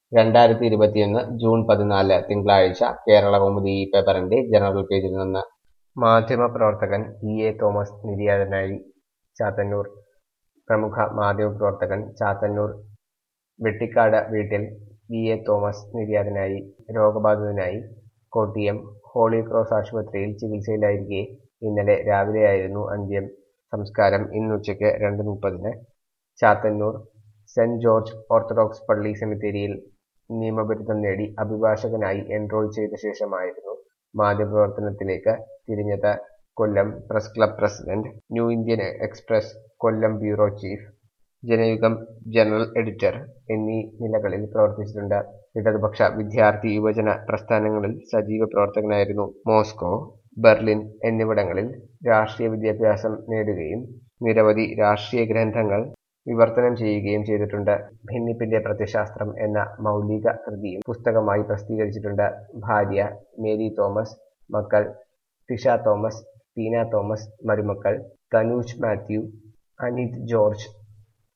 രണ്ടായിരത്തി ഇരുപത്തിയൊന്ന് ജൂൺ പതിനാല് തിങ്കളാഴ്ച കേരളകൗമുദി ഈ പേപ്പറിന്റെ ജനറൽ പേജിൽ നിന്ന് മാധ്യമപ്രവർത്തകൻ ഇ എ തോമസ് നിര്യാതനായി ചാത്തന്നൂർ പ്രമുഖ മാധ്യമപ്രവർത്തകൻ ചാത്തന്നൂർ വെട്ടിക്കാട് വീട്ടിൽ ഇ എ തോമസ് നിര്യാതനായി രോഗബാധിതനായി കോട്ടയം ഹോളി ക്രോസ് ആശുപത്രിയിൽ ചികിത്സയിലായിരിക്കെ ഇന്നലെ രാവിലെയായിരുന്നു അന്ത്യം സംസ്കാരം ഇന്നുച്ചയ്ക്ക് രണ്ട് മുപ്പതിന് ചാത്തന്നൂർ സെന്റ് ജോർജ് ഓർത്തഡോക്സ് പള്ളി സെമിത്തേരിയിൽ നിയമബിരുദം നേടി അഭിഭാഷകനായി എൻറോൾ ചെയ്ത ശേഷമായിരുന്നു മാധ്യമപ്രവർത്തനത്തിലേക്ക് തിരിഞ്ഞത് Kollam press club president New Indian Express Kollam bureau chief Janayugam general editor എന്നീ നിലകളിൽ പ്രവർത്തിച്ചിട്ടുണ്ട് ഇടതുപക്ഷ വിദ്യാർത്ഥി യുവജന പ്രസ്ഥാനങ്ങളിൽ സജീവ പ്രവർത്തകനായിരുന്നു മോസ്കോ ബെർലിൻ എന്നിവിടങ്ങളിൽ രാഷ്ട്രീയ വിദ്യാഭ്യാസം നേടുകയും നിരവധി രാഷ്ട്രീയ ഗ്രന്ഥങ്ങൾ വിവർത്തനം ചെയ്യുകയും ചെയ്തിട്ടുണ്ട് ഭിന്നിപ്പിന്റെ പ്രത്യശാസ്ത്രം എന്ന മൗലിക കൃതിയും പുസ്തകമായി പ്രസിദ്ധീകരിച്ചിട്ടുണ്ട് ഭാര്യ മേരി തോമസ് മക്കൾ ടിഷ തോമസ് ടീന തോമസ് മരുമക്കൾ തനൂജ് മാത്യു അനിത് ജോർജ്